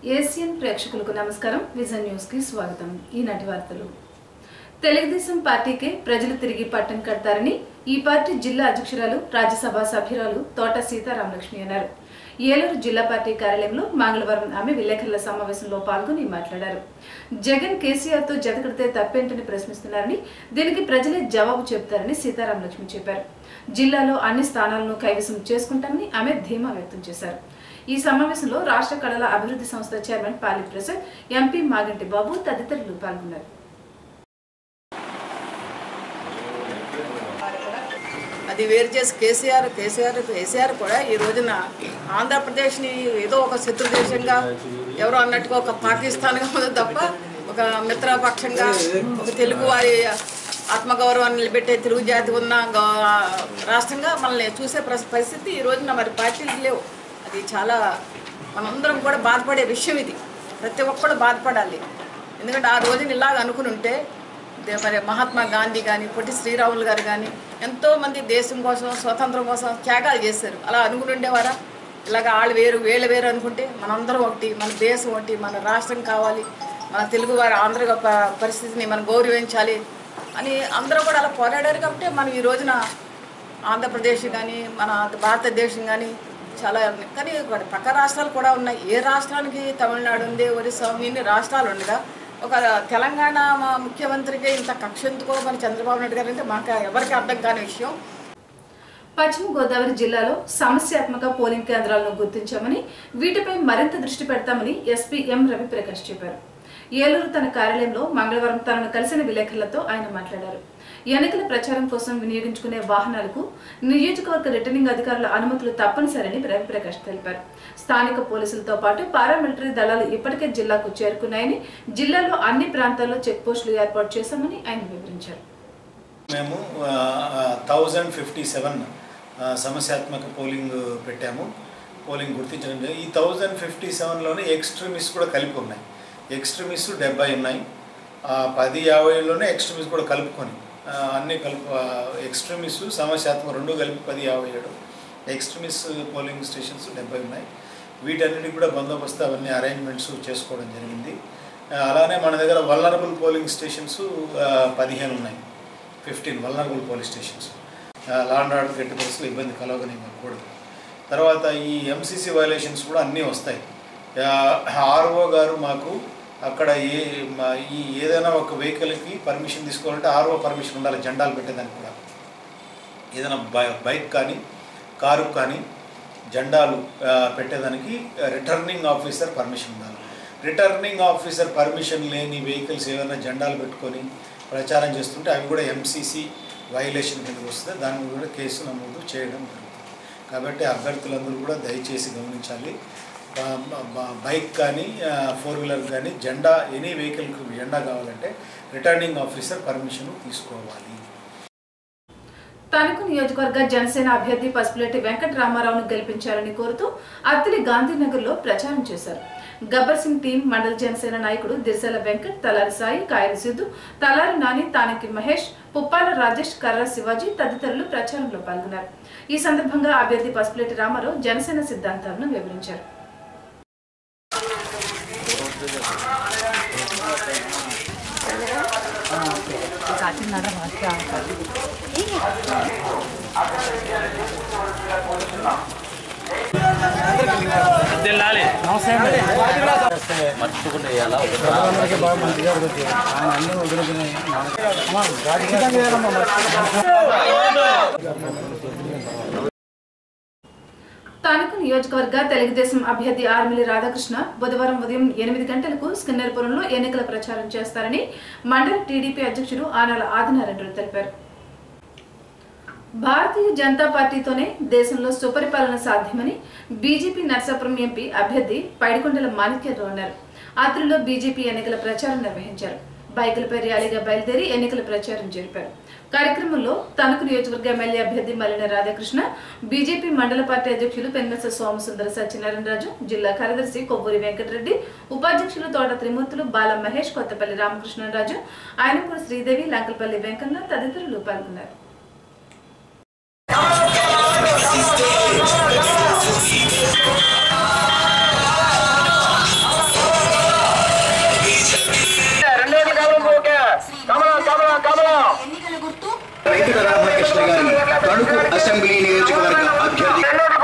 Asian ప్రేక్షకులకు నమస్కారం vision news కి స్వాగతం ఈనాటి వార్తలు తెలుగుదేశం పార్టీకే ప్రజలు తిరిగి పట్టం కడతారని ఈ పార్టీ జిల్లా అధ్యక్షురాలు రాజ్యసభ సభ్యురాలు తోట సీతారామలక్ష్మి అన్నారు ఏలూరు జిల్లా పార్టీ కార్యాలయంలో మంగళవారం ఆమె విలేకరుల సమావేశంలో పాల్గొని మాట్లాడారు జగన్ కేసీఆర్ తో జతకడితే తప్పేంటని ప్రశ్నిస్తున్నారని దీనికి ప్రజలే జవాబు చెబుతారని సీతారామలక్ష్మి చెప్పారు జిల్లాలో అన్ని స్థానాలను కైవసం చేసుకుంటామని ఆమె ధీమా వ్యక్తం చేశారు ఈ సమావేశంలో రాష్ట్ర కళల అభివృద్ధి సంస్థ చైర్మన్ పాలి ప్రసాద్ ఎంపీ మాగంటి బాబు తదితరులు పాల్గొన్నారు అది వేరు చేసి కేసీఆర్ కేసీఆర్ కేసీఆర్ కూడా ఈ రోజున ఆంధ్రప్రదేశ్ని ఏదో ఒక శత్రు దేశంగా ఎవరో అన్నట్టుగా ఒక పాకిస్తాన్గా ఉంది తప్ప ఒక మిత్రపక్షంగా ఒక తెలుగు వారి ఆత్మగౌరవాన్ని నిలబెట్టే తెలుగు జాతి ఉన్న గౌ- రాష్ట్రంగా మనల్ని చూసే ప్రస్- పరిస్థితి ఈ రోజున మరి పార్టీలు లేవు అది చాలా మనందరం కూడా బాధపడే విషయం ఇది ప్రతి ఒక్కరు బాధపడాలి ఎందుకంటే ఆ రోజున ఇలాగ అనుకుని ఉంటే దే- మరి మహాత్మా గాంధీ కానీ పొట్టి శ్రీరాములు గారు కానీ ఎంతోమంది దేశం కోసం స్వతంత్రం కోసం త్యాగాలు చేశారు అలా అనుకుని ఉండేవారా ఇలాగ వాళ్ళు వేరు వీళ్ళు వేరు అనుకుంటే మనందరం ఒకటి మన దేశం ఒకటి మన రాష్ట్రం కావాలి మన తెలుగు వారి ఆంధ్ర ప- పరిస్థితిని మనం గౌరవించాలి అని అందరూ కూడా అలా పోరాడారు కాబట్టి మనం ఈ రోజున ఆంధ్రప్రదేశ్ కానీ మన భారతదేశం కానీ చాలా ఉన్నాయి కానీ వాటి పక్క రాష్ట్రాలు కూడా ఉన్నాయి ఏ రాష్ట్రానికి తమిళనాడు ఉంది ఒరిస్సా ఉంది ఇన్ని రాష్ట్రాలు ఉండగా ఒక తెలంగాణ మా ముఖ్యమంత్రికి ఇంత కక్ష ఎందుకో మరి చంద్రబాబు నాయుడు గారు అంటే మాకు ఎవరికి అర్థం కాని విషయం పశ్చిమ గోదావరి జిల్లాలో సమస్యాత్మక పోలింగ్ కేంద్రాలను గుర్తించామని వీటిపై మరింత దృష్టి పెడతామని ఎస్పీ ఎం రవిప్రకాష్ చెప్పారు ఏలూరు తన కార్యాలయంలో మంగళవారం తనను కలిసిన విలేకరులతో ఆయన మాట్లాడారు ఎన్నికల ప్రచారం కోసం వినియోగించుకునే వాహనాలకు నియోజకవర్గ రిటర్నింగ్ అధికారుల అనుమతులు తప్పనిసరని రవిప్రకాష్ తెలిపారు స్థానిక పోలీసులతో పాటు పారామిలిటరీ దళాలు ఇప్పటికే జిల్లాకు చేరుకున్నాయని జిల్లాలో అన్ని ప్రాంతాల్లో చెక్ పోస్టులు ఏర్పాటు చేశామని ఆయన వివరించారు మేము థౌజండ్ ఫిఫ్టీ సెవెన్ సమస్యాత్మక పోలింగ్ పెట్టాము పోలింగ్ గుర్తించడం జరిగింది. ఈ థౌజండ్ ఫిఫ్టీ సెవెన్లోనే ఎక్స్ట్రీమిస్ట్ కూడా కలిపి ఉన్నాయి ఎక్స్ట్రీమిస్ట్ డెబ్బై ఉన్నాయి ఆ, పది యాభైలోనే ఎక్స్ట్రీమిస్ట్ కూడా కలుపుకొని ఆ, అన్ని కలుపు ఎక్స్ట్రీమిస్ట్ సమస్యాత్మక రెండు కలిపి పది యాభై ఏడు ఎక్స్ట్రీమిస్ట్ పోలింగ్ స్టేషన్స్ డెబ్బై ఉన్నాయి వీటన్నిటికి కూడా బందోబస్తు అవన్నీ అరేంజ్మెంట్స్ చేసుకోవడం జరిగింది ఆ, అలానే మన దగ్గర వల్నరబుల్ పోలింగ్ స్టేషన్స్ పదిహేను ఉన్నాయి fifteen vulnerable police stations law and order గట్టి పరిస్థితులు ఇబ్బంది కలగనివ్వకూడదు తర్వాత ఈ ఎంసీసీ వైలేషన్స్ కూడా అన్నీ వస్తాయి ఆర్ఓ గారు మాకు అక్కడ ఏ మా ఈ ఏదైనా ఒక వెహికల్కి పర్మిషన్ తీసుకోవాలంటే ఆర్ఓ పర్మిషన్ ఉండాలి జెండాలు పెట్టేదానికి కూడా ఏదైనా బై బైక్ కానీ కారు కానీ జెండాలు ఆ, పెట్టేదానికి రిటర్నింగ్ ఆఫీసర్ పర్మిషన్ ఉండాలి రిటర్నింగ్ ఆఫీసర్ పర్మిషన్ లేని వెహికల్స్ ఏమైనా జెండాలు పెట్టుకొని ప్రచారం చేస్తుంటే అవి కూడా ఎంసీసీ వైలేషన్ కిందకు వస్తే దాని మీద కూడా కేసు నమోదు చేయడం జరుగుతుంది కాబట్టి అభ్యర్థులందరూ కూడా దయచేసి గమనించాలి ఆ, బ- బైక్ కానీ ఫోర్ వీలర్ కానీ జెండా ఎనీ వెహికల్కి జెండా కావాలంటే రిటర్నింగ్ ఆఫీసర్ పర్మిషన్ తీసుకోవాలి తణుకు నియోజకవర్గ జనసేన అభ్యర్థి పసుపులేటి వెంకట రామారావును గెలిపించాలని కోరుతూ అత్తిలి గాంధీనగర్లో ప్రచారం చేశారు గబ్బర్ సింగ్ టీం మండల జనసేన నాయకుడు దిర్సల వెంకట్ తలారి సాయి కాయల సిద్ధు తలారి నాని తానకి మహేష్ పుప్పాల రాజేష్ కర్ర శివాజీ తదితరులు ప్రచారంలో పాల్గొన్నారు ఈ సందర్భంగా అభ్యర్థి పసుపులేటి రామారావు జనసేన సిద్ధాంతాలను వివరించారు మర్చిపోకుండా వేయాలా తాలూకు నియోజకవర్గ తెలుగుదేశం అభ్యర్థి ఆర్మిలి రాధాకృష్ణ బుధవారం ఉదయం ఎనిమిది గంటలకు స్కిన్నర్పురంలో ఎన్నికల ప్రచారం చేస్తారని మండల టీడీపీ అధ్యక్షుడు ఆనాల ఆదినారాయణ తెలిపారు భారతీయ జనతా పార్టీతోనే దేశంలో సుపరిపాలన సాధ్యమని బీజేపీ నర్సాపురం ఎంపీ అభ్యర్థి పైడికొండల మాణిక్యరావు అన్నారు ఆత్రిలో బీజేపీ ఎన్నికల ప్రచారం నిర్వహించారు బైకులపై ర్యాలీగా బయలుదేరి ఎన్నికల ప్రచారం జరిపారు కార్యక్రమంలో తణుకు నియోజకవర్గ ఎమ్మెల్యే అభ్యర్థి మల్లిన రాధాకృష్ణ బీజేపీ మండల పార్టీ అధ్యక్షులు పెన్మెస సోమసుందర సత్యనారాయణరాజు జిల్లా కార్యదర్శి కొవ్వూరి వెంకటరెడ్డి ఉపాధ్యక్షులు తోట త్రిమూర్తులు బాల మహేష్ కొత్తపల్లి రామకృష్ణరాజు ఆయనపూడి శ్రీదేవి లంకలపల్లి వెంకన్న తదితరులు పాల్గొన్నారు Thank రాధాకృష్ణ గారిని తణుకు అసెంబ్లీ నియోజకవర్గ అభ్యర్థి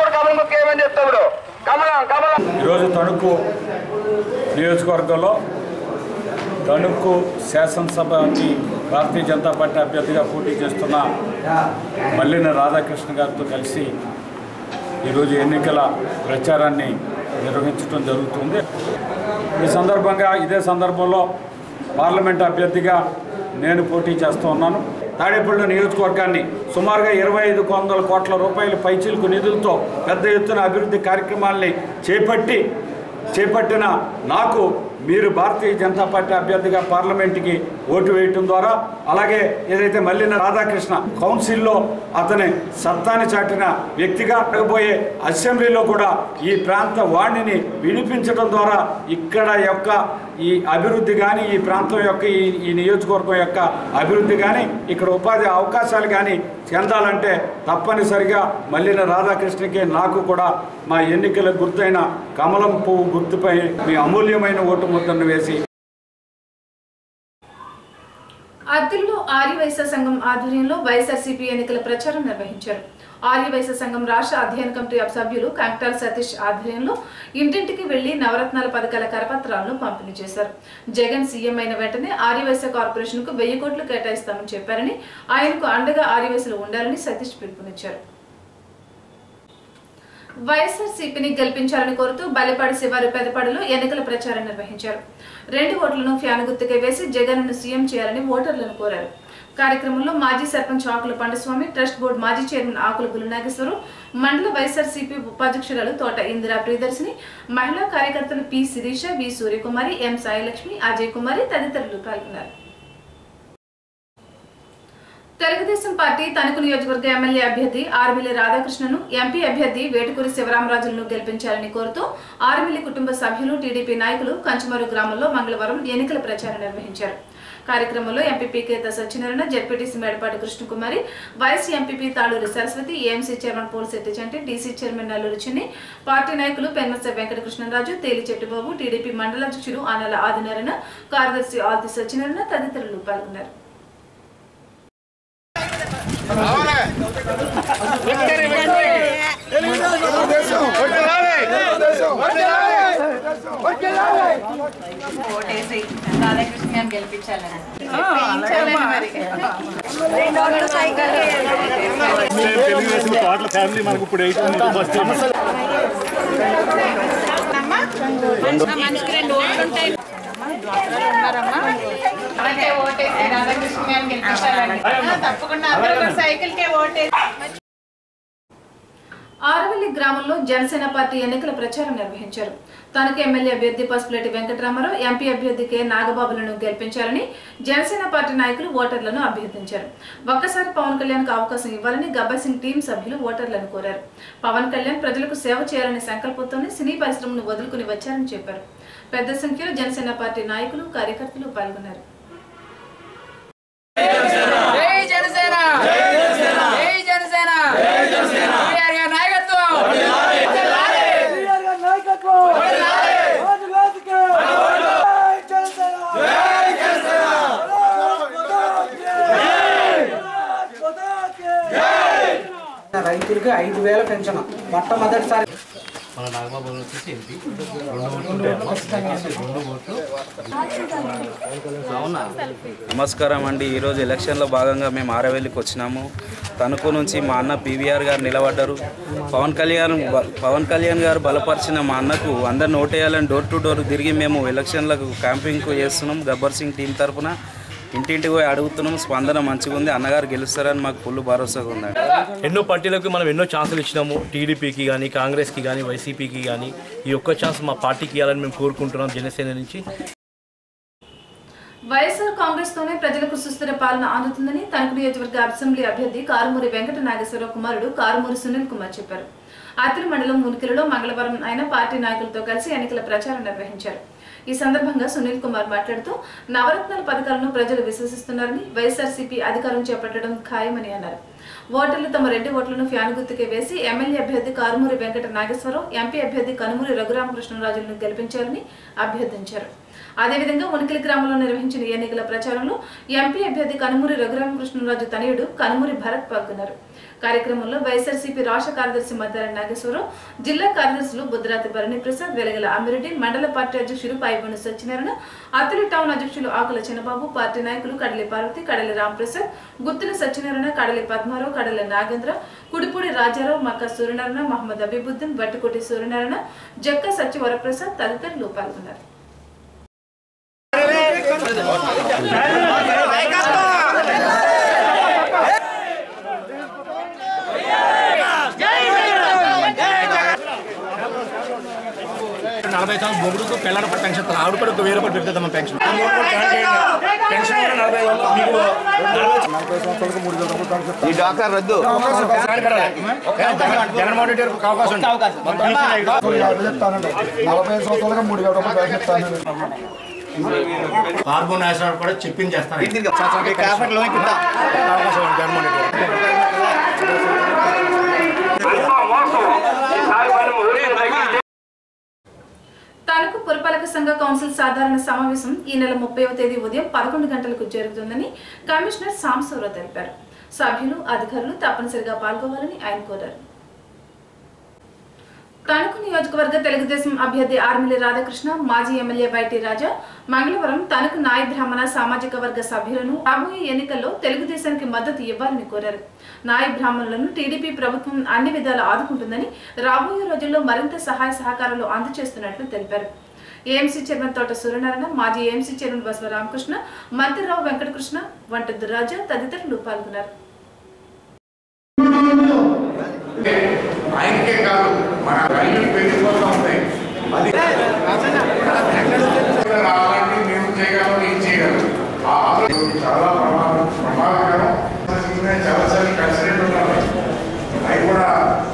ఈరోజు తణుకు నియోజకవర్గంలో తణుకు శాసనసభకి భారతీయ జనతా పార్టీ అభ్యర్థిగా పోటీ చేస్తున్న మల్లిన రాధాకృష్ణ గారితో కలిసి ఈరోజు ఎన్నికల ప్రచారాన్ని నిర్వహించడం జరుగుతుంది ఈ సందర్భంగా ఇదే సందర్భంలో పార్లమెంట్ అభ్యర్థిగా నేను పోటీ చేస్తూ ఉన్నాను తాడేపల్లి నియోజకవర్గాన్ని సుమారుగా ఇరవై ఐదు వందల కోట్ల రూపాయల పైచిలకు నిధులతో పెద్ద ఎత్తున అభివృద్ధి కార్యక్రమాల్ని చేపట్టి చేపట్టిన నాకు మీరు భారతీయ జనతా పార్టీ అభ్యర్థిగా పార్లమెంట్కి ఓటు వేయటం ద్వారా అలాగే ఏదైతే మల్లిన రాధాకృష్ణ కౌన్సిల్లో అతని సత్తాని చాటిన వ్యక్తిగా రాబోయే అసెంబ్లీలో కూడా ఈ ప్రాంత వాణిని వినిపించడం ద్వారా ఇక్కడ యొక్క ఈ అభివృద్ధి కానీ ఈ ప్రాంతం యొక్క ఈ ఈ నియోజకవర్గం యొక్క అభివృద్ధి కానీ ఇక్కడ ఉపాధి అవకాశాలు కానీ చెందాలంటే తప్పనిసరిగా మల్లిన రాధాకృష్ణకి నాకు కూడా మా ఎన్నికల గుర్తైన కమలం పువ్వు గుర్తుపై మీ అమూల్యమైన ఓటు ముద్రను వేసి అద్దెల్లో ఆర్యవైశ్య సంఘం ఆధ్వర్యంలో వైఎస్ఆర్సీపీ ఎన్నికల ప్రచారం నిర్వహించారు ఆర్యవైశ్య సంఘం రాష్ట్ర అధ్యయన కమిటీ సభ్యులు కంక్టాల్ సతీష్ ఆధ్వర్యంలో ఇంటింటికి వెళ్లి నవరత్నాల పథకాల కరపత్రాలను పంపిణీ చేశారు జగన్ సీఎం అయిన వెంటనే ఆర్యవైశ్య కార్పొరేషన్ కు వెయ్యి కోట్లు కేటాయిస్తామని చెప్పారని ఆయనకు అండగా ఆర్యవైశ్యులు ఉండాలని సతీష్ పిలుపునిచ్చారు వైఎస్ఆర్ సిపిని గెలిపించాలని కోరుతూ బలిపాడు శివారు పెదపాడులో ఎన్నికల ప్రచారం నిర్వహించారు రెండు ఓట్లను ఫ్యాన్ గుర్తుకే వేసి జగన్ ను సీఎం చేయాలని ఓటర్లను కోరారు కార్యక్రమంలో మాజీ సర్పంచ్ ఆకుల పండస్వామి ట్రస్ట్ బోర్డు మాజీ చైర్మన్ ఆకుల గురునాగేశ్వరు మండల వైఎస్ఆర్సీపీ ఉపాధ్యక్షురాలు తోట ఇందిరా ప్రియదర్శిని మహిళా కార్యకర్తలు P Sirisha V Suryakumari M Sailakshmi Ajay Kumari తదితరులు పాల్గొన్నారు తెలుగుదేశం పార్టీ తణుకు నియోజకవర్గ ఎమ్మెల్యే అభ్యర్థి ఆర్మిల్లి రాధాకృష్ణను ఎంపీ అభ్యర్థి వేటుకూరి శివరామరాజులను గెలిపించాలని కోరుతూ ఆర్మిల్లి కుటుంబ సభ్యులు టీడీపీ నాయకులు కంచుమరు గ్రామంలో మంగళవారం ఎన్నికల ప్రచారం నిర్వహించారు కార్యక్రమంలో MPP Ketha Satyanarayana ZPTC Medapati Krishnakumari vice MPP Taluri Saraswathi AMC chairman Polisetti Chanti DC chairman Nalluru Chinni party నాయకులు పెన్మస వెంకటకృష్ణరాజు తేలి చెట్టుబాబు టీడీపీ మండల అధ్యక్షులు ఆనల ఆదినారాయణ కార్యదర్శి ఆల్తి సత్యనారాయణ తదితరులు పాల్గొన్నారు ఓటేసి రాధాకృష్ణ గారిని గెలిపించాలని మనిషికి రెండు ఓట్లు ఉంటాయి అంటే ఓటేసి రాధాకృష్ణ గారిని గెలిపించాలని తప్పకుండా అందరూ కూడా సైకిల్కే ఓటేసి ఆరవల్లి గ్రామంలో జనసేన పార్టీ ఎన్నికల ప్రచారం నిర్వహించారు తనకు ఎమ్మెల్యే అభ్యర్థి పసుపులేటి వెంకటరామారావు ఎంపీ అభ్యర్థి కె నాగబాబులను గెలిపించాలని జనసేన పార్టీ నాయకులు ఓటర్లను అభ్యర్థించారు ఒక్కసారి పవన్ కళ్యాణ్ కు అవకాశం ఇవ్వాలని గబ్బర్ సింగ్ టీం సభ్యులు ఓటర్లను కోరారు పవన్ కళ్యాణ్ ప్రజలకు సేవ చేయాలనే సంకల్పంతోనే సినీ పరిశ్రమను వదులుకుని వచ్చారని చెప్పారు పెద్ద సంఖ్యలో జనసేన పార్టీ నాయకులు కార్యకర్తలు పాల్గొన్నారు జై జనసేన జై జనసేన కేటీఆర్ గారి నాయకత్వం రైతులకి ఐదు వేల పెన్షన్ మొట్టమొదటిసారి మన నాగబాబు వచ్చేసి ఎంపీ రెండు ఓట్లు ఉంటాయమ్మా దయచేసి రెండు ఓట్లు అవునా నమస్కారం అండి ఈరోజు ఎలక్షన్లో భాగంగా మేము ఆరవెల్లికి వచ్చినాము తణుకు నుంచి మా అన్న పీవీఆర్ గారు నిలబడ్డారు పవన్ కళ్యాణ్ బ- పవన్ కళ్యాణ్ గారు బలపరిచిన మా అన్నకు అందరిని ఓటేయాలని డోర్ టు డోర్ తిరిగి మేము ఎలక్షన్లకు క్యాంపింగ్ చేస్తున్నాం గబ్బర్ సింగ్ టీం తరపున ఇంటింటికి పోయి అడుగుతున్నాం స్పందన మంచిగా ఉంది అన్నగారు గెలుస్తారని మాకు ఫుల్ భరోసాగా ఉందండి ఎన్నో పార్టీలకు మనం ఎన్నో ఛాన్సులు ఇచ్చినాము టీడీపీకి కానీ కాంగ్రెస్కి కానీ వైసీపీకి కానీ ఈ ఒక్క ఛాన్స్ మా పార్టీకి ఇవ్వాలని మేము కోరుకుంటున్నాం జనసేన నుంచి వైఎస్ఆర్ కాంగ్రెస్ తోనే ప్రజలకు సుస్థిర పాలన అందుతుందని తణుకు నియోజకవర్గ అసెంబ్లీ అభ్యర్థి కారుమూరి వెంకట నాగేశ్వరరావు కుమారుడు కారుమూరి సునీల్ కుమార్ చెప్పారు అతిరి మండలం మునికిలలో మంగళవారం ఆయన పార్టీ నాయకులతో కలిసి ఎన్నికల ప్రచారం నిర్వహించారు ఈ సందర్భంగా సునీల్ కుమార్ మాట్లాడుతూ నవరత్నాల పథకాలను ప్రజలు విశ్వసిస్తున్నారని వైఎస్ఆర్సీపీ అధికారం చేపట్టడం ఖాయమని అన్నారు ఓటర్లు తమ రెండు ఓట్లను ఫ్యాన్ గుర్తుకే వేసి ఎమ్మెల్యే అభ్యర్థి కారుమూరి వెంకట నాగేశ్వరరావు ఎంపీ అభ్యర్థి కనుమూరి రఘురామకృష్ణరాజులను గెలిపించాలని అభ్యర్థించారు అదేవిధంగా ఉనికిలి గ్రామంలో నిర్వహించిన ఎన్నికల ప్రచారంలో ఎంపీ అభ్యర్థి కనుమూరి రఘురామకృష్ణరాజు తనయుడు కనుమూరి భరత్ పాల్గొన్నారు కార్యక్రమంలో వైఎస్ఆర్సీపీ రాష్ట్ర కార్యదర్శి మద్దారెడ్డి నాగేశ్వరరావు జిల్లా కార్యదర్శులు బుద్ధరాతి భరణి ప్రసాద్ వెలగల అమ్మిరెడ్డి మండల పార్టీ అధ్యక్షులు పాయిబొండి సత్యనారాయణ అత్తిలి టౌన్ అధ్యక్షులు ఆకుల చిన్నబాబు పార్టీ నాయకులు కడలి పార్వతి కడలి రాంప్రసాద్ గుత్తుల సత్యనారాయణ కడలి పద్మారావు కడలి నాగేంద్ర కుడిపూడి రాజారావు మక్క సూర్యనారాయణ మహమ్మద్ అబీబుద్దీన్ బట్టికోటి సూర్యనారాయణ జక్క సత్యవరప్రసాద్ తదితరులు పాల్గొన్నారు నలభై సంవత్సరం మొగుడుకు పిల్లల పట్ల పెన్షన్ ఇస్తారు. ఆవిడ కూడా ఒక వెయ్యి రూపాయలు పెడుతుందమ్మా పెన్షన్ పెన్షన్ కూడా నలభై వేలు. మీకు ఈ డాక్టర్ రద్దు జగన్- జగన్మోహన్ రెడ్డి గారికి ఒక అవకాశం ఉంది. నలభై సంవత్సరాలుగా మూడు వేల రూపాయలు బ్యాగ్ ఇస్తాను కార్బన్ డైఆక్సైడ్ కూడా చెప్పింది చేస్తాను ఇంటికి మీ కాఫర్లో కింద అవకాశం ఉంది జగన్మోహన్ రెడ్డి గారికి. తణుకు పురపాలక సంఘ కౌన్సిల్ సాధారణ సమావేశం ఈ నెల ముప్పైవ తేదీ ఉదయం పదకొండు గంటలకు జరుగుతుందని కమిషనర్ సాంబశివరావు తెలిపారు సభ్యులు అధికారులు తప్పనిసరిగా పాల్గొవాలని ఆయన కోరారు తణుకు నియోజకవర్గ తెలుగుదేశం అభ్యర్థి ఆర్మిలి రాధాకృష్ణ మాజీ ఎమ్మెల్యే బైటి రాజా మంగళవారం తణుకు నాయ బ్రాహ్మణ సామాజిక వర్గ సభ్యులను రాబోయే ఎన్నికల్లో తెలుగుదేశానికి మద్దతు ఇవ్వాలని కోరారు నాయ బ్రాహ్మణులను టీడీపీ ప్రభుత్వం అన్ని విధాలు ఆదుకుంటుందని రాబోయే రోజుల్లో మరింత సహాయ సహకారాలు అందజేస్తున్నట్లు తెలిపారు ఏఎంసీ చైర్మన్ తోట సూర్యనారాయణ మాజీ ఏఎంసీ చైర్మన్ బసవ రామకృష్ణ మంత్రిరావు వెంకటకృష్ణ వంట దుర్రాజా తదితరులు పాల్గొన్నారు ఆయనకే కాదు మన రైలు పెరిగిపోతూ ఉంటాయి అది రావాలంటే మేము చేయగలం ఏం చేయగలం ఆ ఆలోచన చాలా ప్రమాదం ప్రమాదకరం చాలా సార్లు కలిసినట్టు ఉన్నాను అవి కూడా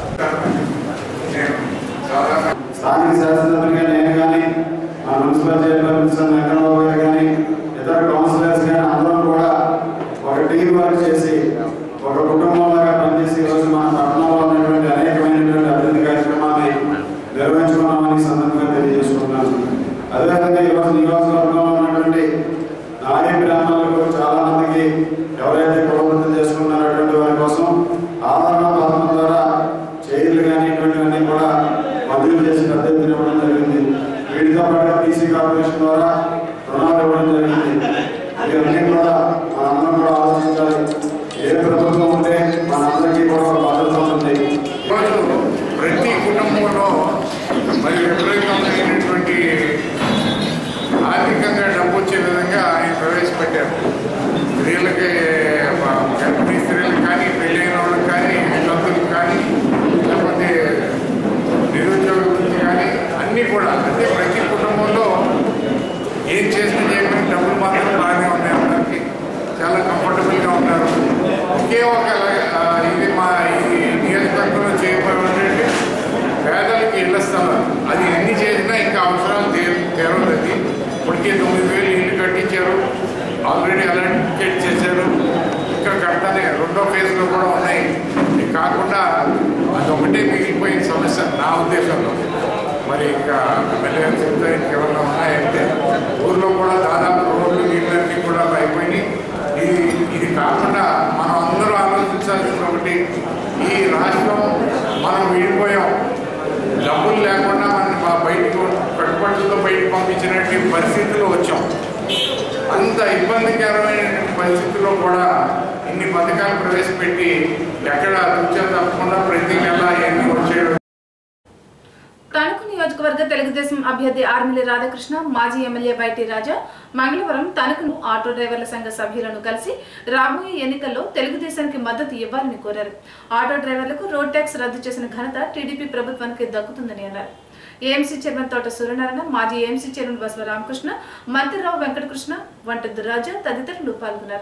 నేను చాలా స్థానిక శాసనసభ్యులుగా నేను కానీ మా మున్సిపల్ చైర్మన్ వెంకటబాబు గారు కానీ ఇతర కౌన్సిలర్స్ కానీ అందరం కూడా ఒక టీం వర్క్ చేసి ఒక కుటుంబంలాగా పనిచేసి ఈరోజు మన పట్టణంలో ఉన్నటువంటి అనేకమైనటువంటి అభివృద్ధి కార్యక్రమాన్ని నిర్వహించుకున్నామని ఈ సందర్భంగా తెలియజేసుకుంటున్నాను అదేవిధంగా ఈరోజు నియోజకవర్గంలో ఉన్నటువంటి నారీ బ్రాహ్మణులకు చాలా మందికి ఎవరైతే కులవృత్తులు చేసుకున్నారటువంటి వారి కోసం ఆదరణ పథకం ద్వారా చైర్లు కానీ ఇటువంటివన్నీ కూడా మంజూరు చేసి పెద్ద ఎత్తున ఇవ్వడం జరిగింది వీటితో పాటుగా బీసీ కార్పొరేషన్ ద్వారా రుణాలు ఇవ్వడం జరిగింది ఇవన్నీ కూడా మనందరం కూడా ఆలోచించాలి ఏ ప్రభుత్వం ఉంటే మనందరికీ కూడా ఒక భద్రత ఉంటుంది ఈరోజు ప్రతి కుటుంబంలో మరి విపరీతమైనటువంటి ఆర్థికంగా డబ్బు వచ్చే విధంగా ఆయన ప్రవేశపెట్టారు స్త్రీలకి ఆ, గర్భిణీ స్త్రీలకు కానీ పెళ్ళైన వాళ్ళకి కానీ వితంతులకు కానీ లేకపోతే నిరుద్యోగ వృత్తి కానీ అన్నీ కూడా అంటే ప్రతి కుటుంబంలో ఏం చేసినా చేయకుండా డబ్బులు మాత్రం బాగానే ఉన్నాయి అందరికీ చాలా కంఫర్టబుల్గా ఉన్నారు ఒకే ఒక ఆ, ఇది మా ఈ నియోజకవర్గంలో చేయబడి పేదలకి ఇళ్ల స్థలం అది ఎన్ని చేసినా ఇంకా అవసరాలు తీర తీరదు అది ఇప్పటికే తొమ్మిది వేలు ఇల్లు కట్టించారు ఆల్రెడీ అలాంటి చేశారు ఇంకా కట్టనే రెండో ఫేజ్లో కూడా ఉన్నాయి ఇది కాకుండా అది ఒకటే మిగిలిపోయిన సమస్య నా ఉద్దేశంలో మరి ఇంకా ఎమ్మెల్యే గారు చెప్తే ఇంకేమన్నా ఉన్నాయంటే ఊర్లో కూడా దాదాపు రోడ్లు నీళ్ళన్నీ కూడా అయిపోయినాయి ఇది ఇది కాకుండా మనం అందరూ ఆలోచించాల్సిన ఒకటి ఈ రాష్ట్రం మనం విడిపోయాం డబ్బులు లేకుండా మన మా బయటకు పెట్టుబడులతో బయటకు పంపించినటువంటి పరిస్థితుల్లో వచ్చాం అంత ఇబ్బందికరమైనటువంటి పరిస్థితుల్లో కూడా ఇన్ని పథకాలు ప్రవేశపెట్టి ఎక్కడ తుచ్చ తప్పకుండా ప్రతి నెల ఎన్ని వచ్చే తణుకు నియోజకవర్గ తెలుగుదేశం అభ్యర్థి ఆర్మిలి రాధాకృష్ణ మాజీ ఎమ్మెల్యే బైటి రాజా మంగళవారం తణుకు ఆటో డ్రైవర్ల సంఘ సభ్యులను కలిసి రాబోయే ఎన్నికల్లో తెలుగుదేశానికి మద్దతు ఇవ్వాలని కోరారు ఆటో డ్రైవర్లకు రోడ్ ట్యాక్స్ రద్దు చేసిన ఘనత టీడీపీ ప్రభుత్వానికి దక్కుతుందని అన్నారు ఏఎంసీ చైర్మన్ తోట సూర్యనారాయణ మాజీ ఏఎంసీ చైర్మన్ బసవ రామకృష్ణ మంత్రిరావు వెంకటకృష్ణ వంట దుర్రాజా తదితరులు పాల్గొన్నారు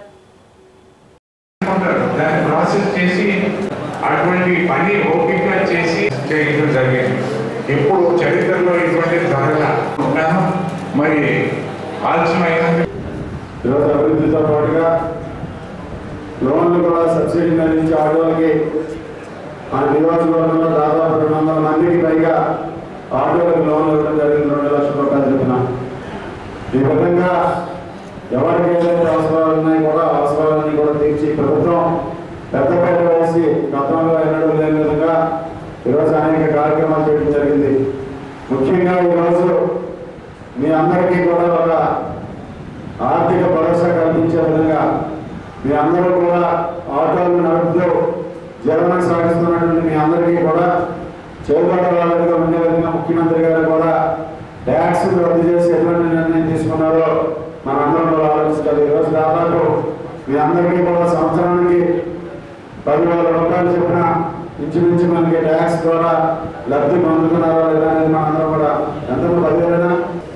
దాన్ని ప్రాసెస్ చేసి అటువంటి పని ఓపిక చేసి చేయడం జరిగింది ఎప్పుడు చరిత్రలో ఇటువంటి జరగల మరి ఆలస్యమైన ఈరోజు అభివృద్ధితో పాటుగా లోన్లు కూడా సబ్సిడీ సబ్సిడీ మీద నుంచి ఆటోలకి మన నియోజకవర్గంలో దాదాపు రెండు వందల మందికి పైగా ఆటోలకు లోన్లు ఇవ్వడం జరిగింది రెండు లక్షల రూపాయలు చొప్పున ఈ విధంగా ఎవరికి ఏదైతే అవసరాలు ఉన్నాయో కూడా అవసరాలన్నీ కూడా తీర్చి ప్రభుత్వం పెద్దపేట వేసి గతంలో ఎన్నడూ లేని విధంగా ఈరోజు అనేక కార్యక్రమాలు చేయడం జరిగింది ముఖ్యంగా ఈరోజు మీ అందరికీ కూడా ఒక ఆర్థిక భరోసా కల్పించే విధంగా మీ అందరూ కూడా ఆటోలను నడుపుతూ జీవనం సాగిస్తున్నటువంటి మీ అందరికీ కూడా చేపట్ట వాళ్ళగా ఉండే విధంగా ముఖ్యమంత్రి గారు కూడా ట్యాక్స్ రద్దు చేసి ఎటువంటి నిర్ణయం తీసుకున్నారో మన అందరం కూడా ఆలోచించాలి ఈరోజు దాదాపు మీ అందరికీ కూడా సంవత్సరానికి పదివేల రూపాయలు చెప్పిన ఇంచుమించు మనకి ట్యాక్స్ ద్వారా లబ్ధి పొందుతున్నారా లేదా అనేది మన అందరం కూడా ఎంత పదివేలైనా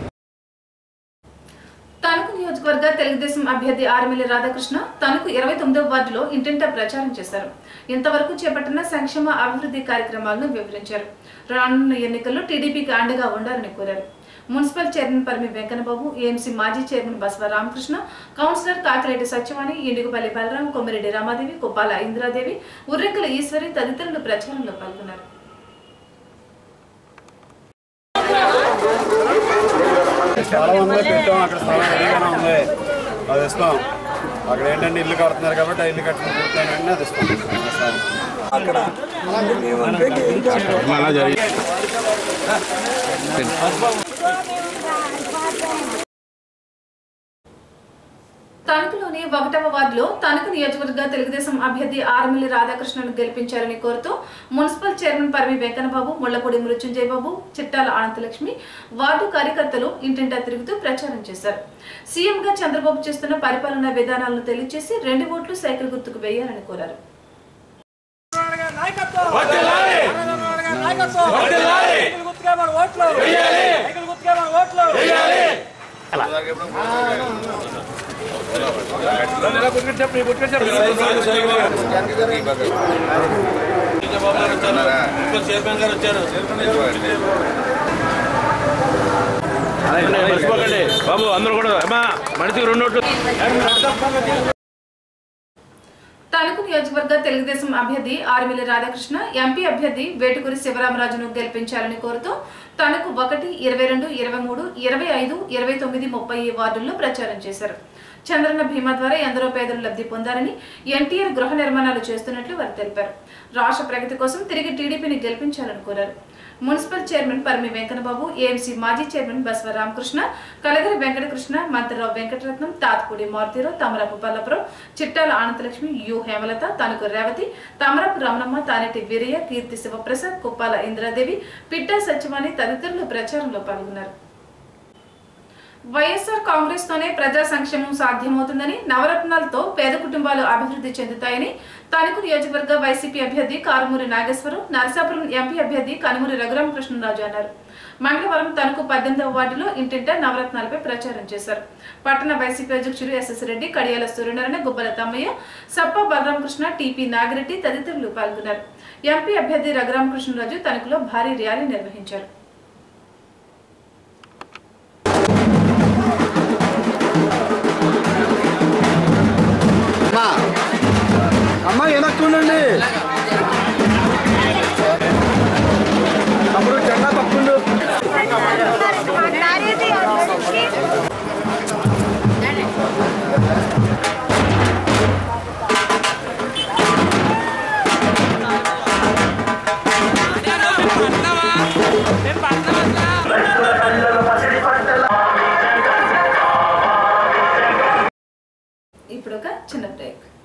తణుకు నియోజకవర్గ తెలుగుదేశం అభ్యర్థి ఆర్మిల్లి రాధాకృష్ణ తణుకు ఇరవై తొమ్మిదవ వార్డులో ఇంటింటా ప్రచారం చేశారు ఇంతవరకు చేపట్టిన సంక్షేమ అభివృద్ధి కార్యక్రమాలను వివరించారు రానున్న ఎన్నికల్లో టీడీపీకి అండగా ఉండాలని కోరారు municipal chairman Parimi Venkannababu AMC మాజీ చైర్మన్ బసవ రామకృష్ణ కౌన్సిలర్ కాకిరెడ్డి సత్యవాణి ఎండుగుపల్లి బలరాం కొమ్మిరెడ్డి రమాదేవి కొప్పాల ఇందిరాదేవి ఉర్రెక్కల ఈశ్వరి తదితరులు ప్రచారంలో పాల్గొన్నారు చాలా ఉంది పెట్టాం అక్కడ స్థలం రెడీగానే ఉంది అది ఇస్తాం అక్కడ ఏంటంటే ఇల్లు కడుతున్నారు కాబట్టి ఆ ఇల్లు కట్టిన పూర్తయిన వెంటనే అది ఇస్తాం అక్కడ అలా జరిగింది తణుకులోని ఒకటవ వార్డులో తణుకు నియోజకవర్గ తెలుగుదేశం అభ్యర్థి ఆర్మిల్లి రాధాకృష్ణను గెలిపించారని కోరుతూ municipal chairman Parimi Venkannababu Mullapudi Mrutyunjaya Babu Chittala Anantalakshmi ward కార్యకర్తలు ఇంటింటా తిరుగుతూ ప్రచారం చేశారు సీఎంగా చంద్రబాబు చేస్తున్న పరిపాలనా విధానాలను తెలియజేసి రెండు ఓట్లు సైకిల్ గుర్తుకు వేయాలని కోరారు చైర్మన్ గారు వచ్చారు మర్చిపోకండి బాబు అందరూ కూడా అమ్మా మనిషికి రెండు నోట్లు తణుకు నియోజకవర్గ తెలుగుదేశం అభ్యర్థి ఆర్మిల్లి రాధాకృష్ణ ఎంపీ అభ్యర్థి వేటుకూరి శివరామరాజును గెలిపించాలని కోరుతూ తణుకు ఒకటి ఇరవై రెండు ఇరవై మూడు ఇరవై ఐదు ఇరవై తొమ్మిది ముప్పై వార్డుల్లో ప్రచారం చేశారు చంద్రన్న భీమా ద్వారా ఎందరో పేదలు లబ్ధి పొందారని ఎన్టీఆర్ గృహ నిర్మాణాలు చేస్తున్నట్లు వారు తెలిపారు రాష్ట్ర ప్రగతి కోసం తిరిగి టీడీపీని గెలిపించాలని కోరారు municipal chairman Parimi Venkannababu AMC మాజీ చైర్మన్ బసవ రామకృష్ణ కలగరి వెంకటకృష్ణ మంత్రిరావు వెంకటరత్నం తాత్పూడి మారుతీరావు తమరపు పల్లపురం చిట్టాల ఆనందలక్ష్మి యు హేమలత తణుకు రేవతి తమరపు రమణమ్మ తానేటి వీరయ్య కీర్తి శివప్రసాద్ కుప్పాల ఇంద్రాదేవి పిట్టా సత్యవాణి తదితరులు ప్రచారంలో పాల్గొన్నారు వైఎస్ఆర్ కాంగ్రెస్ తోనే ప్రజా సంక్షేమం సాధ్యమవుతుందని నవరత్నాలతో పేద కుటుంబాలు అభివృద్ధి చెందుతాయని తణుకు నియోజకవర్గ వైసీపీ అభ్యర్థి కారుమూరి నాగేశ్వరం నరసాపురం ఎంపీ అభ్యర్థి కనుమూరి రఘురామకృష్ణరాజు అన్నారు మంగళవారం తణుకు పద్దెనిమిదవ వార్డులో ఇంటింటా నవరత్నాలపై ప్రచారం చేశారు పట్టణ వైసీపీ అధ్యక్షుడు ఎస్ఎస్ రెడ్డి కడియాల సూర్యనారాయణ గుబ్బల తమ్మయ్య సప్ప బలరామకృష్ణ టీపీ నాగిరెడ్డి తదితరులు పాల్గొన్నారు ఎంపీ అభ్యర్థి రఘురామకృష్ణరాజు తణుకులో భారీ ర్యాలీ నిర్వహించారు అమ్మా వెనక్కుండండి తమ్ముడు జెండా పక్కుండు ఇప్పుడు ఒక చిన్న బ్రేక్